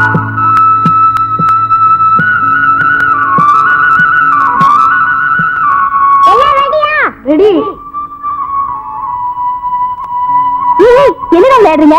எல்லாம் ரெடியா ரெடி என்னடா விளையாடுறீங்க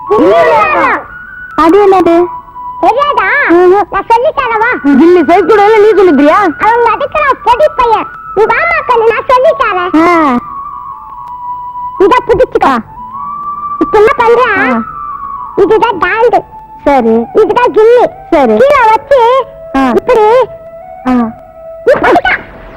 அது என்னது தெரியாதா நான் சொல்லி தரவா கில்லி சைஸ் கூட நீ சொல்லுறியா அவங்க அதுக்குறான் பொடி பையன் நீ வாமா கண்ணு நான் சொல்லி தரேன் இத புடிச்சுக்கோ இப்ப என்ன பண்ற ஆ. இதுதான் டாண்டு சரி இதுதான் கில்லி சரி. கீழே வச்சு ஆ. இப்படி ஆ. இப்படிக்கா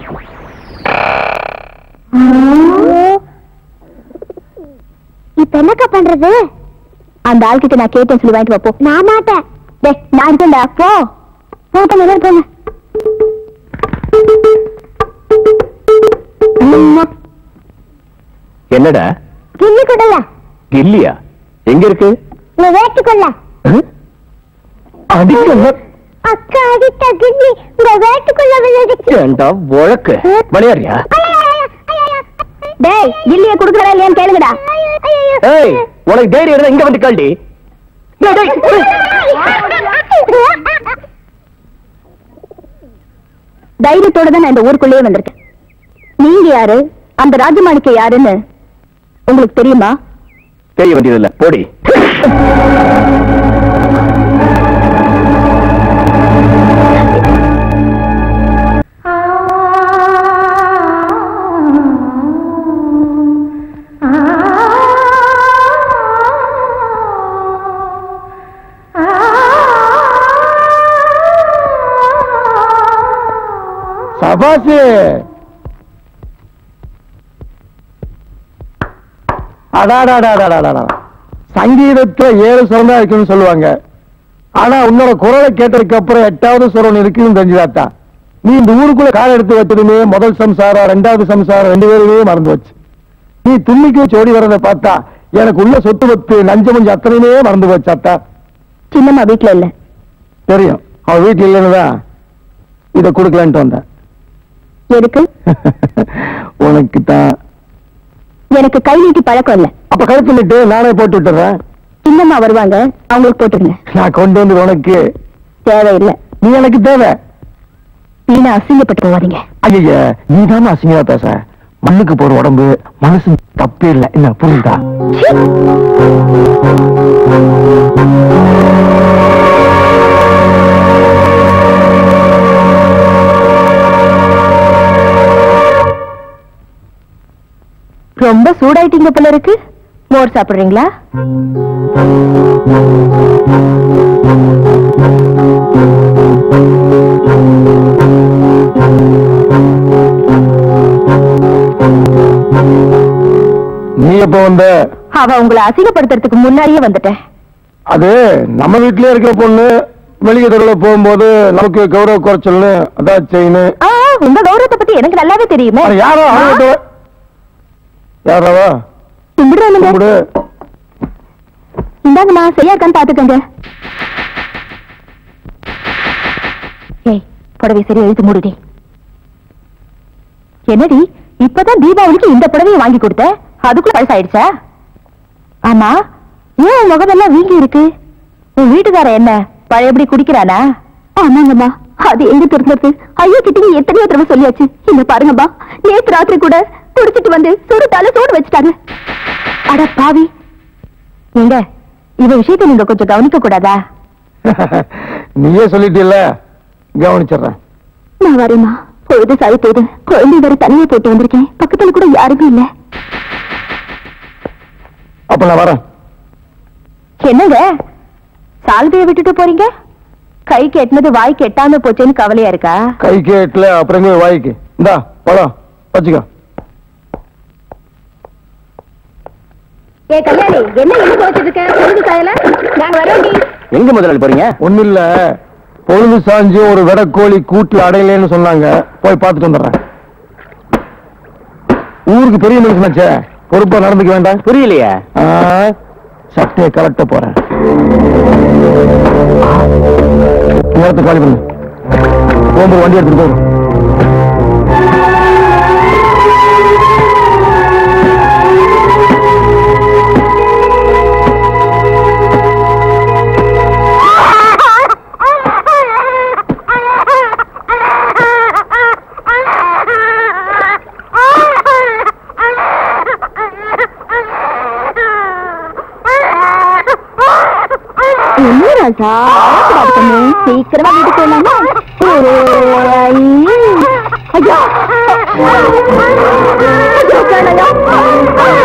இப்ப என்னக்கா பண்றது அந்த ஆள்கிட்ட நான் கேட்டேன் சொல்லி வாங்கிட்டு வா, போ நான் மாட்டேன் டேய் நான் இருக்கேன்டா போ போட்ட முதல் போங்க என்னடா கில்லி கொடுல கில்லியா எங்க இருக்கு நீ வேட்டுக்குள்ள அடிக்க அக்கா அடித்த கில்லி உங்க வேட்டுக்குள்ள விழுந்துச்சு ஏண்டா உழக்கு விளையாடுறியா டேய் கில்லிய குடுக்கறா இல்லையான்னு கேளுங்கடா ஏய் உனக்கு தைரியம் இருந்தா இங்க வந்து கால்டி டேய், டேய், டேய். தைரியத்தோட தான் நான் இந்த ஊருக்குள்ளேயே வந்திருக்கேன் நீங்க யாரு அந்த ராஜமாணிக்க யாருன்னு உங்களுக்கு தெரியுமா தெரிய வேண்டியதில்ல போடி சபாசு அடாடாடாடாடாடா சங்கீதத்துல ஏழு சுரம் தான் இருக்குன்னு சொல்லுவாங்க ஆனா உன்னோட குரலை கேட்டதுக்கு அப்புறம் எட்டாவது சுரம் இருக்குன்னு தெரிஞ்சுதாத்தா நீ இந்த ஊருக்குள்ள கால் எடுத்து வச்சதுமே முதல் சம்சாரம் ரெண்டாவது சம்சாரம் ரெண்டு பேருமே மறந்து வச்சு நீ துண்ணிக்கு வச்சு ஓடி வர்றதை பார்த்தா எனக்கு உள்ள சொத்து வத்து நஞ்சு மஞ்சு அத்தனையுமே மறந்து போச்சு அத்தா சின்னம்மா வீட்டுல இல்ல தெரியும் அவன் வீட்டுல இல்லைன்னு தான் இதை கொடுக்கலான்ட்டு வந்தேன் எதுக்கு உனக்கு தான் எனக்கு கை நீட்டி பழக்கம் இல்ல அப்ப கழுத்துட்டு நானே போட்டு விட்டுறேன் சின்னம்மா வருவாங்க அவங்களுக்கு போட்டுருங்க நான் கொண்டு வந்து உனக்கு தேவையில்லை நீ எனக்கு தேவை வீணா அசிங்கப்பட்டு போவாதீங்க ஐய நீ தானே அசிங்கமா பேச மண்ணுக்கு போற உடம்பு மனசு தப்பே இல்லை என்ன புரியுதா ரொம்ப சூடாயிட்டீங்க போல இருக்கு மோர் சாப்பிடுறீங்களா நீ எப்ப வந்த அவ உங்களை அசிங்கப்படுத்துறதுக்கு முன்னாடியே வந்துட்டேன் அது நம்ம வீட்லயே இருக்கிற பொண்ணு வெளியே தெருவில் போகும்போது நமக்கு கௌரவ குறைச்சல்னு அதான் செயின் ஆ, உங்க கௌரவத்தை பத்தி எனக்கு நல்லாவே தெரியுமே யாரோ ஆகட்டும். யாராவா கும்பிடுறானுங்க கும்பிடு இந்தாங்கம்மா சரியா இருக்கான்னு பாத்துக்கோங்க ஏய் புடவை சரி எழுத்து மூடுடி என்னடி இப்பதான் தீபாவளிக்கு இந்த புடவையை வாங்கி கொடுத்த அதுக்குள்ள பழசாயிடுச்சா ஆமா ஏன் உன் முகமெல்லாம் வீங்கி இருக்கு உன் வீட்டுக்கார என்ன பழையபடி குடிக்கிறானா ஆமாங்கம்மா அது எங்க திருந்தது ஐயோ கிட்ட எத்தனையோ தடவை சொல்லியாச்சு இந்த பாருங்கம்மா நேத்து ராத்திரி கூட குடிச்சிட்டு வந்து சுருட்டால சூடு வச்சுட்டாரு அட பாவி எங்க இவ விஷயத்தை நீங்க கொஞ்சம் கவனிக்க கூடாதா நீயே சொல்லிட்டீல்ல கவனிச்சிடுறேன் நான் வரேம்மா பொழுது சாய் போகுது குழந்தை வேற தனியே போட்டு வந்திருக்கேன் பக்கத்துல கூட யாருமே இல்ல அப்ப நான் வரேன் என்னங்க சால்வையை விட்டுட்டு போறீங்க கை கெட்டினது வாய் கெட்டாம போச்சேன்னு கவலையா இருக்கா கை கேட்ல அப்புறம் எங்க வாய்க்கு இந்தா பழம் வச்சுக்கோ ஏ கல்யாணி என்ன என்ன போச்சுட்டு இருக்க பொழுது சாயல நாங்க வரோண்டி எங்க முதலாளி போறீங்க ஒண்ணு இல்ல பொழுது சாஞ்சு ஒரு வெடக்கோழி கூட்டுல அடையலைன்னு சொன்னாங்க போய் பார்த்துட்டு வந்துடுறேன் ஊருக்கு பெரிய மனுஷனாச்சே பொறுப்பா நடந்துக்க வேண்டாம் புரியலையே ஆ, சட்டையை கலட்ட போறேன் நேரத்தை காலி பண்ணு போகும்போது வண்டி எடுத்துட்டு போகும் என்ன ராஜா அழக்கூடாது கண்ணு. சீக்கிரமா வீட்டுக்கு போயிடலாமா ஒரு ஐ. ஐயா ஐயோ, வேணாயா.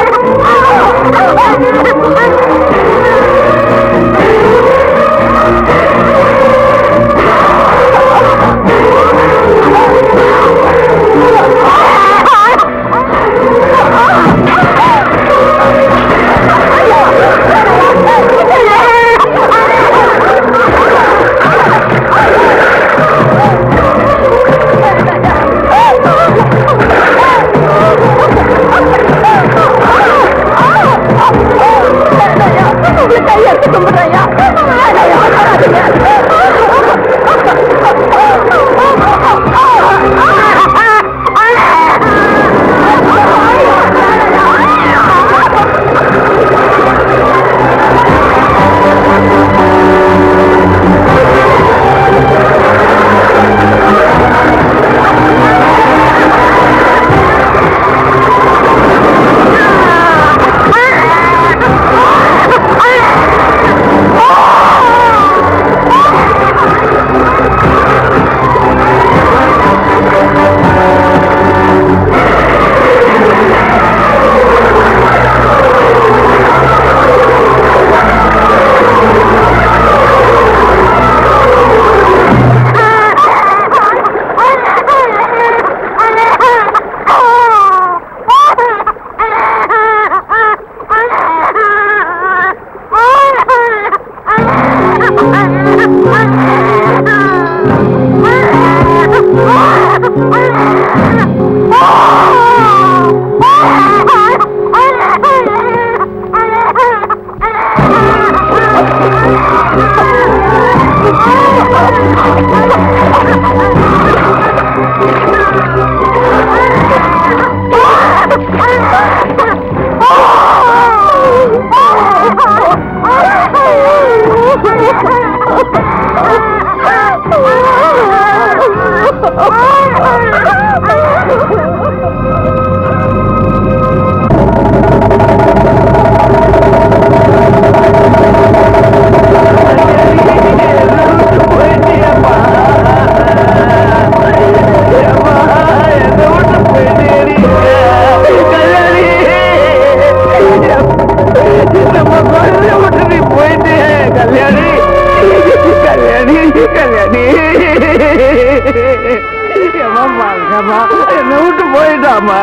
என்ன விட்டு போயிட்டாமா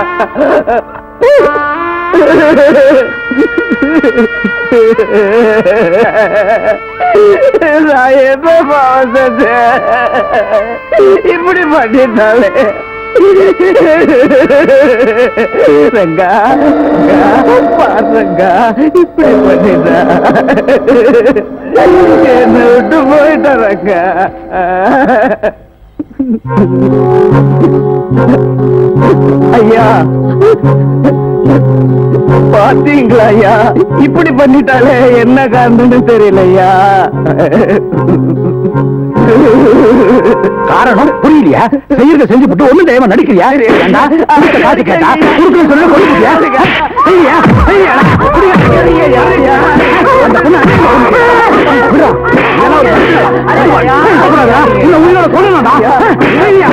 நான் என்ன பாவம் செஞ்சேன் இப்படி பண்ணிட்டாலே ரங்கா பாருங்க இப்படி பண்ணிட்டா என்ன விட்டு போயிட்டா ரங்கா ஐயா பாத்தீங்களா ஐயா இப்படி பண்ணிட்டாலே என்ன காரணம்னு தெரியலையா காரணம் புரியலையா செய்யறத செஞ்சு போட்டு ஒண்ணும் தெய்வம் நடிக்கிறியா ஏண்டா? கொடுத்த காசு கேட்டா கொடுக்கணும் சொன்னா கொடுக்கிறியா செய்யா செய்யா அந்த பொண்ணு அடிக்க வருது. விடுடா. இதெல்லாம் ஒரு பிரச்சனை. அப்புறம்டா, உன்னை உயிரோட கொல்லணும்டா. செய்யா.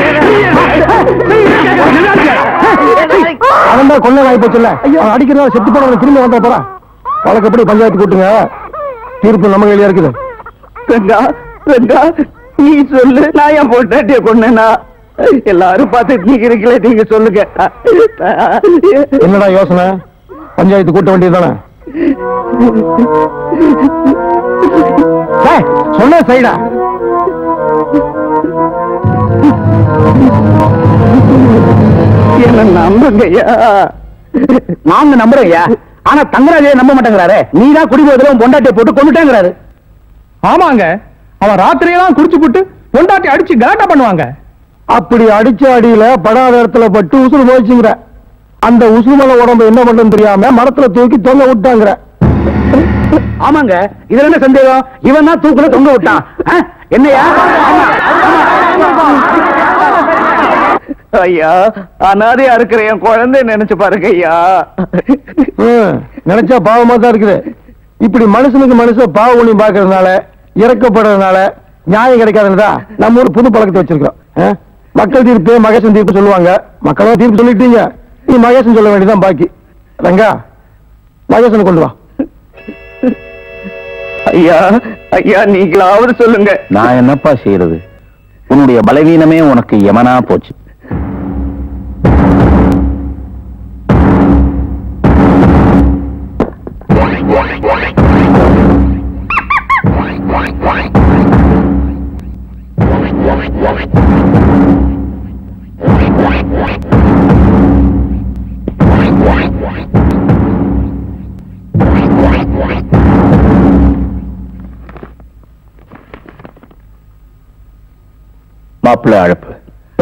அவன் தான் கொள்ள வாய்ப்பு சொல்ல அவன் அடிக்கிறதா செத்து போனவன் திரும்ப வந்தா போறான் வழக்கப்படி பஞ்சாயத்து கூட்டுங்க தீர்ப்பு நம்ம கையில இருக்குது ரங்கா ரங்கா நீ சொல்லு நான் என் பொண்டாட்டிய கொண்டேனா எல்லாரும் பார்த்துட்டு நீங்க இருக்கல நீங்க சொல்லுங்க என்னடா யோசனை பஞ்சாயத்து கூட்ட வேண்டியதுதானே டேய், சொன்ன சைடா என்ன நம்புங்கய்யா நாங்க நம்புறோம் ஐயா ஆனா தங்கராஜே நம்ப மாட்டேங்கிறாரு நீ தான் குடிபோதில உன் பொண்டாட்டியை போட்டு கொண்டுட்டேங்கிறாரு ஆமாங்க அவன் ராத்திரியெல்லாம் குடிச்சு போட்டு பொண்டாட்டி அடிச்சு கலாட்டா பண்ணுவாங்க அப்படி அடிச்ச அடியில படாத இடத்துல பட்டு உசுறு போயிடுச்சுங்கிற அந்த உசுமல உடம்பு என்ன பண்றதுன்னு தெரியாம மரத்துல தூக்கி தொங்க விட்டாங்கிற ஆமாங்க இதுல என்ன சந்தேகம் இவன் தான் தூக்குல தொங்க விட்டான் ஆ? என்னையா ஐயா அனாதையா இருக்கிற என் குழந்தை நினைச்சு பாருங்க ஐயா ம், நினைச்சா பாவமா தான் இருக்குது இப்படி மனுஷனுக்கு மனுஷன் பாவ ஒளியும் பாக்குறதுனால இறக்கப்படுறதுனால நியாயம் கிடைக்காதுன்னு நம்ம ஒரு புது பழக்கத்தை வச்சிருக்கோம் ஆ? மக்கள் தீர்ப்பு மகேசன் தீர்ப்பு சொல்லுவாங்க மக்களா தீர்ப்பு சொல்லிட்டீங்க நீ மகேசன் சொல்ல வேண்டியதுதான் பாக்கி ரங்கா மகேசன் கொண்டு வா ஐயா ஐயா நீங்களாவது சொல்லுங்க நான் என்னப்பா செய்யறது உன்னுடைய பலவீனமே உனக்கு யமனா போச்சு மாப்பிள்ளை அழைப்பு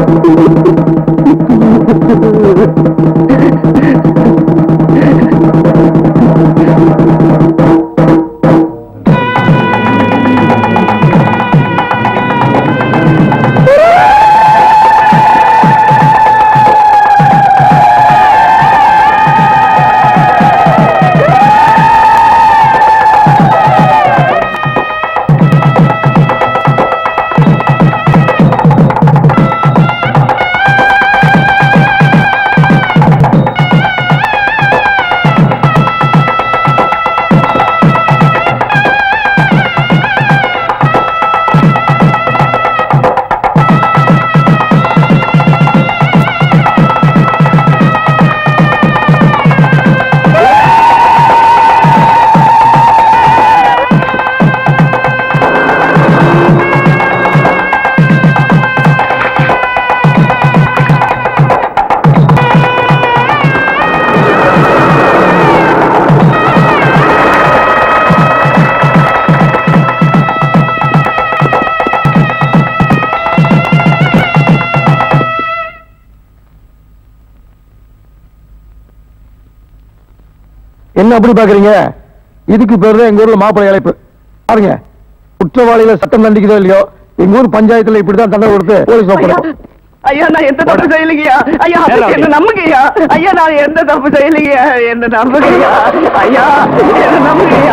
என்ன அப்படி பாக்குறீங்க இதுக்கு பேர் தான் எங்க ஊர்ல மாப்பிள்ளை அழைப்பு பாருங்க குற்றவாளிகளை சட்டம் தண்டிக்குதோ இல்லையோ எங்க ஊர் பஞ்சாயத்துல இப்படிதான் தண்டனை கொடுத்து போலீஸ் ஒப்படைக்கும் ஐயா நான் எந்த தப்பு செய்யலைங்கய்யா ஐயா என்ன நம்புங்கய்யா ஐயா நான் எந்த தப்பு செய்யலைங்கய்யா என்ன நம்புங்கய்யா ஐயா என்ன நம்புங்கய்யா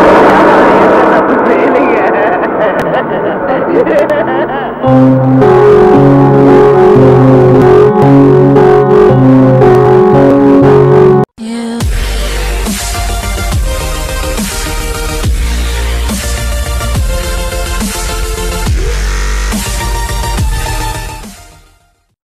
எந்த தப்பு செய்யலைங்க